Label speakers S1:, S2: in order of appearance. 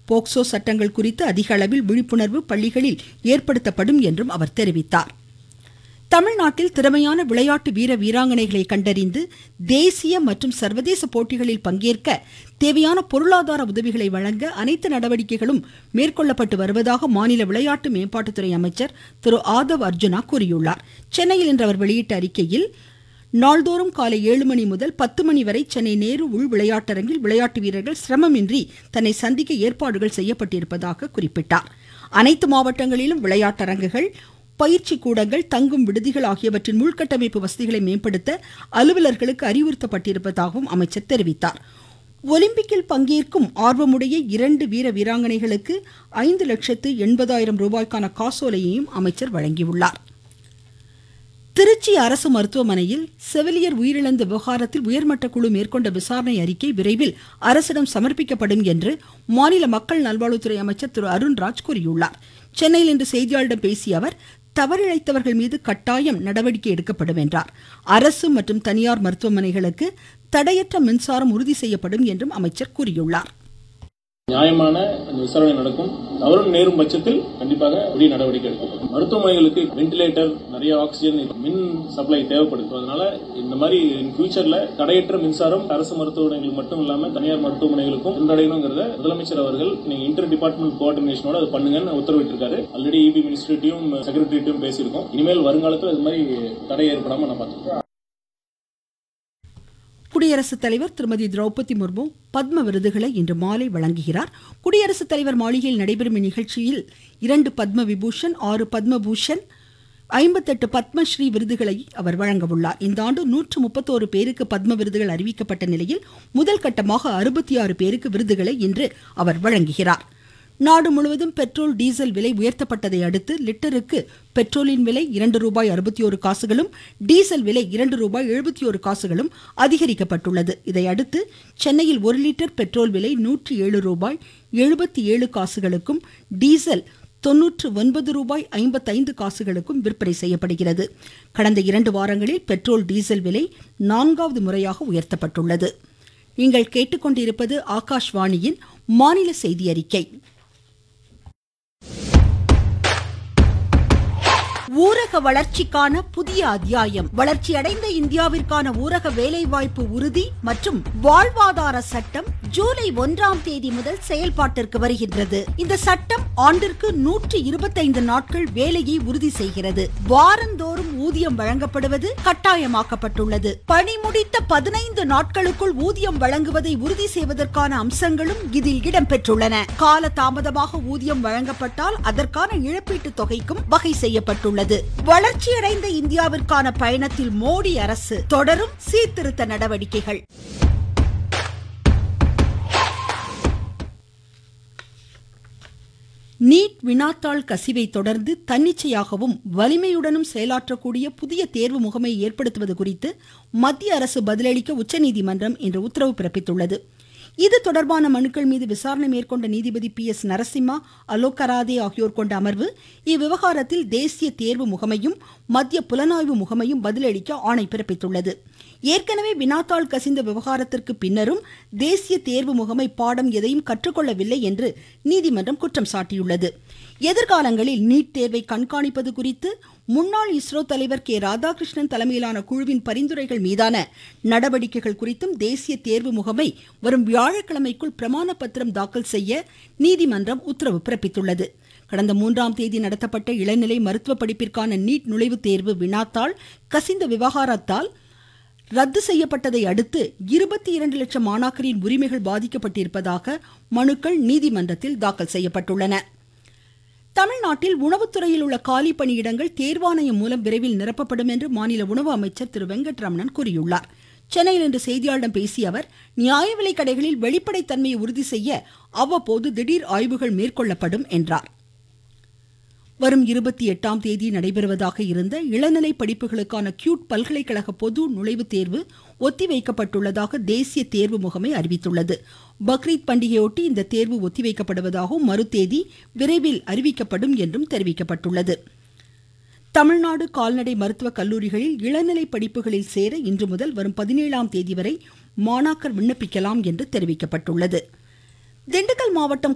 S1: POCSO சட்டங்கள் குறித்து அதிக அளவில் விழிப்புணர்வு பள்ளிகளில் ஏற்படுத்தப்படும் என்றும் அவர் தெரிவித்தார் தமிழ்நாட்டில் திறமையான விளையாட்டு வீர வீராங்கனைகளை கண்டறிந்து தேசிய மற்றும் சர்வதேச போட்டிகளில் பங்கேற்க தேவையான பொருளாதார உதவிகளை வழங்க அனைத்து நடவடிக்கைகளும் மேற்கொள்ளப்பட்டு வருவதாக மாநில விளையாட்டு மேம்பாட்டுத்துறை அமைச்சர் திரு ஆதவ் அர்ஜுனா கூறியுள்ளார் சென்னையில் இன்று அவர் வெளியிட்ட அறிக்கையில் நாள்தோறும் காலை ஏழு மணி முதல் பத்து மணி வரை சென்னை நேரு உள் விளையாட்டரங்கில் விளையாட்டு வீரர்கள் சிரமமின்றி தன்னை சந்திக்க ஏற்பாடுகள் செய்யப்பட்டிருப்பதாக குறிப்பிட்டார் அனைத்து மாவட்டங்களிலும் விளையாட்டரங்குகள் பயிற்சி கூடங்கள் தங்கும் விடுதிகள் ஆகியவற்றின் உள்கட்டமைப்பு வசதிகளை மேம்படுத்த அலுவலர்களுக்கு அறிவுறுத்தப்பட்டிருப்பதாகவும் அமைச்சர் தெரிவித்தார் ஒலிம்பிக்கில் பங்கேற்கும் ஆர்வமுடைய இரண்டு வீர வீராங்கனைகளுக்கு ஐந்து லட்சத்து எண்பதாயிரம் ரூபாய்க்கான காசோலையையும் அமைச்சர் வழங்கியுள்ளார் திருச்சி அரசு மருத்துவமனையில் செவிலியர் உயிரிழந்த விவகாரத்தில் உயர்மட்ட குழு மேற்கொண்ட விசாரணை அறிக்கை விரைவில் அரசிடம் சமர்ப்பிக்கப்படும் என்று மாநில மக்கள் நல்வாழ்வுத்துறை அமைச்சர் திரு அருண்ராஜ் கூறியுள்ளார் சென்னையில் இன்று செய்தியாளர்களிடம் பேசிய அவர் தவறிழைத்தவர்கள் மீது கட்டாயம் நடவடிக்கை எடுக்கப்படும் என்றார் அரசு மற்றும் தனியார் மருத்துவமனைகளுக்கு தடையற்ற மின்சாரம் உறுதி செய்யப்படும் என்றும் அமைச்சர் கூறியுள்ளார்
S2: நியாயமான அந்த விசாரணை நடக்கும் தவறு நேரும் பட்சத்தில் கண்டிப்பாக உரிய நடவடிக்கை எடுக்கப்படும் மருத்துவமனைகளுக்கு வென்டிலேட்டர் நிறைய ஆக்சிஜன் மின் சப்ளை தேவைப்படுது அதனால இந்த மாதிரி இன் ஃபியூச்சர்ல தடையற்ற மின்சாரம் அரசு மருத்துவமனைகளுக்கு மட்டும் இல்லாம தனியார் மருத்துவமனைகளுக்கும் சென்றடையணுங்கிறத முதலமைச்சர் அவர்கள் நீங்க இன்டர் டிபார்ட்மெண்ட் கோஆர்டினேஷனோட அது பண்ணுங்கன்னு உத்தரவிட்டிருக்காரு ஆல்ரெடி இபி மினிஸ்ட்ரிட்டையும் செக்ரட்டரிட்டையும் பேசியிருக்கோம் இனிமேல் வருங்காலத்தில் இது மாதிரி தடை ஏற்படாம நான் பார்த்துக்கிறேன்
S1: குடியரசுத் தலைவர் திருமதி திரௌபதி முர்மு பத்ம விருதுகளை இன்று மாலை வழங்குகிறார் குடியரசுத் தலைவர் மாளிகையில் நடைபெறும் இந்நிகழ்ச்சியில் இரண்டு பத்ம விபூஷன் ஆறு பத்மபூஷன் ஐம்பத்தெட்டு பத்மஸ்ரீ விருதுகளை அவர் வழங்க உள்ளார் இந்த ஆண்டு நூற்று முப்பத்தோரு பேருக்கு பத்ம விருதுகள் அறிவிக்கப்பட்ட நிலையில் முதல் கட்டமாக அறுபத்தி ஆறு பேருக்கு விருதுகளை இன்று அவர் வழங்குகிறார் நாடு முழுவதும் பெட்ரோல் டீசல் விலை உயர்த்தப்பட்டதை அடுத்து லிட்டருக்கு பெட்ரோலின் விலை இரண்டு ரூபாய் அறுபத்தி ஒரு காசுகளும் டீசல் விலை இரண்டு ரூபாய் எழுபத்தி ஒரு காசுகளும் அதிகரிக்கப்பட்டுள்ளது இதையடுத்து சென்னையில் ஒரு லிட்டர் பெட்ரோல் விலை நூற்றி ஏழு ரூபாய் எழுபத்தி ஏழு காசுகளுக்கும் டீசல் தொன்னூற்று ஒன்பது ரூபாய் ஐம்பத்தைந்து காசுகளுக்கும் விற்பனை செய்யப்படுகிறது கடந்த இரண்டு வாரங்களில் பெட்ரோல் டீசல் விலை நான்காவது முறையாக உயர்த்தப்பட்டுள்ளது நீங்கள் கேட்டுக்கொண்டிருப்பது ஆகாஷ்வாணியின் மாநில செய்தி அறிக்கை ஊரக வளர்ச்சிக்கான புதிய அத்தியாயம் வளர்ச்சியடைந்த இந்தியாவிற்கான ஊரக வேலைவாய்ப்பு உறுதி மற்றும் வாழ்வாதார சட்டம் ஜூலை ஒன்றாம் தேதி முதல் செயல்பாட்டிற்கு வருகின்றது இந்த சட்டம் ஆண்டிற்கு நூற்றி இருபத்தைந்து நாட்கள் வேலையை உறுதி செய்கிறது வாரந்தோறும் ஊதியம் வழங்கப்படுவது கட்டாயமாக்கப்பட்டுள்ளது பணி முடித்த பதினைந்து நாட்களுக்குள் ஊதியம் வழங்குவதை உறுதி செய்வதற்கான அம்சங்களும் இதில் இடம்பெற்றுள்ளன கால தாமதமாக ஊதியம் வழங்கப்பட்டால் அதற்கான இழப்பீட்டுத் தொகைக்கும் வகை செய்யப்பட்டுள்ளது உள்ளது வளர்ச்சியடைந்த இந்தியாவிற்கான பயணத்தில் மோடி அரசு தொடரும் சீர்திருத்த நடவடிக்கைகள் நீட் வினாத்தாள் கசிவை தொடர்ந்து தன்னிச்சையாகவும் வலிமையுடனும் செயலாற்றக்கூடிய புதிய தேர்வு முகமை ஏற்படுத்துவது குறித்து மத்திய அரசு பதிலளிக்க உச்சநீதிமன்றம் இன்று உத்தரவு பிறப்பித்துள்ளது இது தொடர்பான மனுக்கள் மீது விசாரணை மேற்கொண்ட நீதிபதி பி எஸ் நரசிம்மா அலோகராதே ஆகியோர் கொண்ட அமர்வு இவ்விவகாரத்தில் தேசிய தேர்வு முகமையும் மத்திய புலனாய்வு முகமையும் பதிலளிக்க ஆணை பிறப்பித்துள்ளது ஏற்கனவே வினாத்தாள் கசிந்த விவகாரத்திற்கு பின்னரும் தேசிய தேர்வு முகமை பாடம் எதையும் கற்றுக்கொள்ளவில்லை என்று நீதிமன்றம் குற்றம் சாட்டியுள்ளது எதிர்காலங்களில் நீட் தேர்வை கண்காணிப்பது குறித்து முன்னாள் இஸ்ரோ தலைவர் கே ராதாகிருஷ்ணன் தலைமையிலான குழுவின் பரிந்துரைகள் மீதான நடவடிக்கைகள் குறித்தும் தேசிய தேர்வு முகமை வரும் வியாழக்கிழமைக்குள் பிரமாண பத்திரம் தாக்கல் செய்ய நீதிமன்றம் உத்தரவு பிறப்பித்துள்ளது கடந்த மூன்றாம் தேதி நடத்தப்பட்ட இளநிலை மருத்துவ படிப்பிற்கான நீட் நுழைவுத் தேர்வு வினாத்தாள் கசிந்த விவகாரத்தால் ரத்து செய்யப்பட்டதை அடுத்து இருபத்தி இரண்டு லட்சம் மாணாக்கரின் உரிமைகள் பாதிக்கப்பட்டிருப்பதாக மனுக்கள் நீதிமன்றத்தில் தாக்கல் செய்யப்பட்டுள்ளன தமிழ்நாட்டில் உணவுத்துறையில் உள்ள காலி பணியிடங்கள் தேர்வாணையம் மூலம் விரைவில் நிரப்பப்படும் என்று மாநில உணவு அமைச்சர் திரு வெங்கட்ரமணன் கூறியுள்ளார் சென்னையில் இன்று செய்தியாளர்களிடம் பேசிய அவர் நியாய விலை கடைகளில் வெளிப்படைத்தன்மையை உறுதி செய்ய அவ்வப்போது திடீர் ஆய்வுகள் மேற்கொள்ளப்படும் என்றார் வரும் இருபத்தி எட்டாம் தேதி நடைபெறுவதாக இருந்த இளநிலை படிப்புகளுக்கான கியூட் பல்கலைக்கழக பொது நுழைவுத் தேர்வு ஒத்திவைக்கப்பட்டுள்ளதாக தேசிய தேர்வு முகமை அறிவித்துள்ளது பக்ரீத் பண்டிகையொட்டி இந்த தேர்வு ஒத்திவைக்கப்படுவதாகவும் மறுதேதி விரைவில் அறிவிக்கப்படும் என்றும் தெரிவிக்கப்பட்டுள்ளது தமிழ்நாடு கால்நடை மருத்துவக் கல்லூரிகளில் இளநிலை படிப்புகளில் சேர இன்று முதல் வரும் பதினேழாம் தேதி வரை மாணாக்கர் விண்ணப்பிக்கலாம் என்று தெரிவிக்கப்பட்டுள்ளது திண்டுக்கல் மாவட்டம்